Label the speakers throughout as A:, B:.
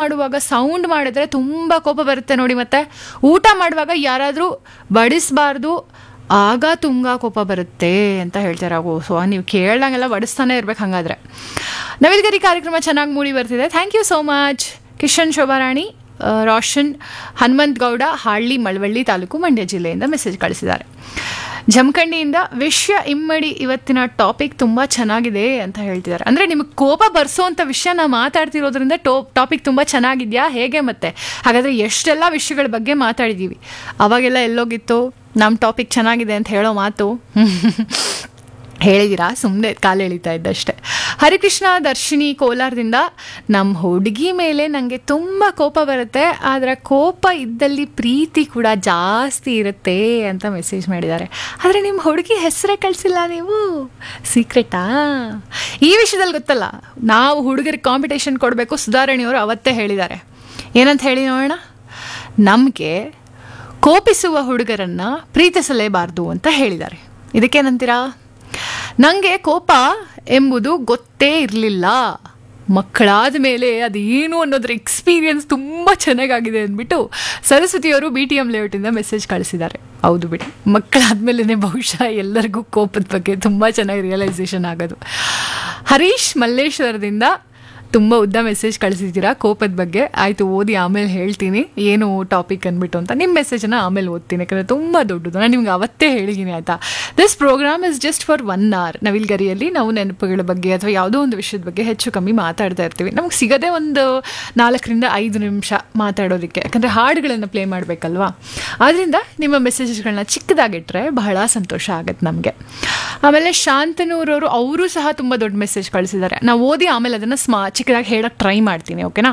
A: ಮಾಡುವಾಗ ಸೌಂಡ್ ಮಾಡಿದ್ರೆ ತುಂಬ ಕೋಪ ಬರುತ್ತೆ ನೋಡಿ ಮತ್ತೆ ಊಟ ಮಾಡುವಾಗ ಯಾರಾದರೂ ಬಡಿಸಬಾರ್ದು ಆಗ ತುಂಗ ಕೋಪ ಬರುತ್ತೆ ಅಂತ ಹೇಳ್ತಾರೆ ಅವು ಸೊ ನೀವು ಕೇಳ್ದಂಗೆಲ್ಲ ಬಡಿಸ್ತಾನೆ ಇರ್ಬೇಕು ಹಾಗಾದ್ರೆ ನವಿಲ್ಗರಿ ಕಾರ್ಯಕ್ರಮ ಚೆನ್ನಾಗಿ ಮೂಡಿ ಬರ್ತಿದೆ thank you so much Kishan Shobharani ಆ, ರೋಷನ್ ಹನುಮಂತ್ ಗೌಡ ಹಾಳ್ಳಿ ಮಳವಳ್ಳಿ ತಾಲೂಕು ಮಂಡ್ಯ ಜಿಲ್ಲೆಯಿಂದ ಮೆಸೇಜ್ ಕಳಿಸಿದ್ದಾರೆ ಜಮಖಂಡಿಯಿಂದ ವಿಷಯ ಇಮ್ಮಡಿ ಇವತ್ತಿನ ಟಾಪಿಕ್ ತುಂಬ ಚೆನ್ನಾಗಿದೆ ಅಂತ ಹೇಳ್ತಿದ್ದಾರೆ ಅಂದರೆ ನಿಮಗೆ ಕೋಪ ಬರ್ಸೋವಂಥ ವಿಷಯ ನಾವು ಮಾತಾಡ್ತಿರೋದ್ರಿಂದ ಟೋ ಟಾಪಿಕ್ ತುಂಬ ಚೆನ್ನಾಗಿದೆಯಾ ಹೇಗೆ ಮತ್ತೆ ಹಾಗಾದರೆ ಎಷ್ಟೆಲ್ಲ ವಿಷಯಗಳ ಬಗ್ಗೆ ಮಾತಾಡಿದ್ದೀವಿ ಅವಾಗೆಲ್ಲ ಎಲ್ಲೋಗಿತ್ತು ನಮ್ಮ ಟಾಪಿಕ್ ಚೆನ್ನಾಗಿದೆ ಅಂತ ಹೇಳೋ ಮಾತು ಹೇಳಿದ್ದೀರಾ ಸುಮ್ಮನೆ ಕಾಲು ಎಳಿತಾ ಇದ್ದಷ್ಟೆ ಹರಿಕೃಷ್ಣ ದರ್ಶಿನಿ ಕೋಲಾರದಿಂದ ನಮ್ಮ ಹುಡುಗಿ ಮೇಲೆ ನನಗೆ ತುಂಬ ಕೋಪ ಬರುತ್ತೆ ಆದರೆ ಕೋಪ ಇದ್ದಲ್ಲಿ ಪ್ರೀತಿ ಕೂಡ ಜಾಸ್ತಿ ಇರುತ್ತೆ ಅಂತ ಮೆಸೇಜ್ ಮಾಡಿದ್ದಾರೆ ಆದರೆ ನಿಮ್ಮ ಹುಡುಗಿ ಹೆಸರೇ ಕಳಿಸಿಲ್ಲ ನೀವು ಸೀಕ್ರೆಟಾ ಈ ವಿಷಯದಲ್ಲಿ ಗೊತ್ತಲ್ಲ ನಾವು ಹುಡುಗರಿಗೆ ಕಾಂಪಿಟೇಷನ್ ಕೊಡಬೇಕು ಸುಧಾರಣೆಯವರು ಅವತ್ತೇ ಹೇಳಿದ್ದಾರೆ ಏನಂತ ಹೇಳಿ ನೋಡೋಣ ನಮಗೆ ಕೋಪಿಸುವ ಹುಡುಗರನ್ನ ಪ್ರೀತಿಸಲೇಬಾರ್ದು ಅಂತ ಹೇಳಿದ್ದಾರೆ ಇದಕ್ಕೇನಂತೀರಾ ನನಗೆ ಕೋಪ ಎಂಬುದು ಗೊತ್ತೇ ಇರಲಿಲ್ಲ ಮಕ್ಕಳಾದ ಮೇಲೆ ಅದೇನು ಅನ್ನೋದ್ರ ಎಕ್ಸ್ಪೀರಿಯನ್ಸ್ ತುಂಬ ಚೆನ್ನಾಗಾಗಿದೆ ಅಂದ್ಬಿಟ್ಟು ಸರಸ್ವತಿಯವರು ಬಿ ಟಿ ಎಮ್ ಲೇಔಟಿಂದ ಮೆಸೇಜ್ ಕಳಿಸಿದ್ದಾರೆ ಹೌದು ಬಿಡಿ ಮಕ್ಕಳಾದ್ಮೇಲೆ ಬಹುಶಃ ಎಲ್ಲರಿಗೂ ಕೋಪದ ಬಗ್ಗೆ ತುಂಬ ಚೆನ್ನಾಗಿ ರಿಯಲೈಸೇಷನ್ ಆಗೋದು ಹರೀಶ್ ಮಲ್ಲೇಶ್ವರದಿಂದ ತುಂಬ ಉದ್ದ ಮೆಸೇಜ್ ಕಳಿಸಿದ್ದೀರಾ ಕೋಪದ ಬಗ್ಗೆ ಆಯಿತು ಓದಿ ಆಮೇಲೆ ಹೇಳ್ತೀನಿ ಏನು ಟಾಪಿಕ್ ಅಂದ್ಬಿಟ್ಟು ಅಂತ ನಿಮ್ಮ ಮೆಸೇಜನ್ನು ಆಮೇಲೆ ಓದ್ತೀನಿ ಯಾಕಂದರೆ ತುಂಬ ದೊಡ್ಡದು ನಾನು ನಿಮ್ಗೆ ಅವತ್ತೇ ಹೇಳಿದ್ದೀನಿ ಆಯಿತಾ this program is just for one hour ನವಿಲ್ಗರಿಯಲ್ಲಿ ನಾವು ನೆನಪುಗಳ ಬಗ್ಗೆ ಅಥವಾ ಯಾವುದೋ ಒಂದು ವಿಷಯದ ಬಗ್ಗೆ ಹೆಚ್ಚು ಕಮ್ಮಿ ಮಾತಾಡ್ತಾ ಇರ್ತೀವಿ ನಮಗೆ ಸಿಗದೆ ಒಂದು ನಾಲ್ಕರಿಂದ ಐದು ನಿಮಿಷ ಮಾತಾಡೋದಕ್ಕೆ ಯಾಕಂದರೆ ಹಾಡುಗಳನ್ನು ಪ್ಲೇ ಮಾಡಬೇಕಲ್ವಾ ಆದ್ದರಿಂದ ನಿಮ್ಮ ಮೆಸೇಜಸ್ಗಳನ್ನ ಚಿಕ್ಕದಾಗಿಟ್ಟರೆ ಬಹಳ ಸಂತೋಷ ಆಗುತ್ತೆ ನಮಗೆ ಆಮೇಲೆ ಶಾಂತನೂರವರು ಅವರು ಸಹ ತುಂಬ ದೊಡ್ಡ ಮೆಸೇಜ್ ಕಳಿಸಿದ್ದಾರೆ ನಾವು ಓದಿ ಆಮೇಲೆ ಅದನ್ನು ಸ್ಮಾ ಚಿಕ್ಕದಾಗಿ ಹೇಳಕ್ಕೆ ಟ್ರೈ ಮಾಡ್ತೀನಿ ಓಕೆನಾ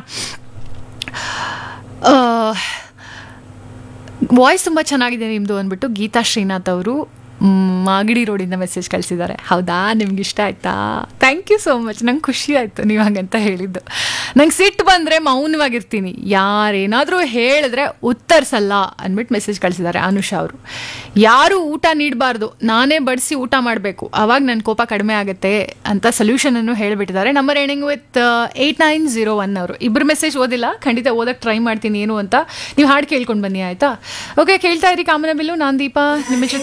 A: ವಾಯ್ಸ್ ತುಂಬ ಚೆನ್ನಾಗಿದೆ ನಿಮ್ಮದು ಅಂದ್ಬಿಟ್ಟು ಗೀತಾ ಶ್ರೀನಾಥ್ ಅವರು ಮ್, ಮಾಗಡಿ ರೋಡಿಂದ ಮೆಸೇಜ್ ಕಳಿಸಿದ್ದಾರೆ ಹೌದಾ ನಿಮ್ಗೆ ಇಷ್ಟ ಆಯ್ತಾ ಥ್ಯಾಂಕ್ ಯು ಸೋ ಮಚ್ ನಂಗೆ ಖುಷಿ ಆಯಿತು ನೀವು ಹಾಗಂತ ಹೇಳಿದ್ದು ನಂಗೆ ಸಿಟ್ಟು ಬಂದರೆ ಮೌನವಾಗಿರ್ತೀನಿ ಯಾರೇನಾದರೂ ಹೇಳಿದ್ರೆ ಉತ್ತರಿಸಲ್ಲ ಅಂದ್ಬಿಟ್ಟು ಮೆಸೇಜ್ ಕಳಿಸಿದ್ದಾರೆ ಅನುಷಾ ಅವರು ಯಾರು ಊಟ ನೀಡಬಾರ್ದು ನಾನೇ ಬಡಿಸಿ ಊಟ ಮಾಡಬೇಕು ಅವಾಗ ನನ್ನ ಕೋಪ ಕಡಿಮೆ ಆಗುತ್ತೆ ಅಂತ ಸೊಲ್ಯೂಷನನ್ನು ಹೇಳಿಬಿಟ್ಟಿದ್ದಾರೆ number ending with eight nine zero one ಅವರು ಇಬ್ಬರು ಮೆಸೇಜ್ ಓದಿಲ್ಲ ಖಂಡಿತ ಓದಕ್ಕೆ ಟ್ರೈ ಮಾಡ್ತೀನಿ ಏನು ಅಂತ ನೀವು ಹಾಡು ಕೇಳ್ಕೊಂಡು ಬನ್ನಿ ಆಯಿತಾ ಓಕೆ ಕೇಳ್ತಾ ಇರಿ ಕಾಮನ ಬಿಲ್ಲು ನಾನು ದೀಪ ನಿಮ್ಮ ಜೊತೆ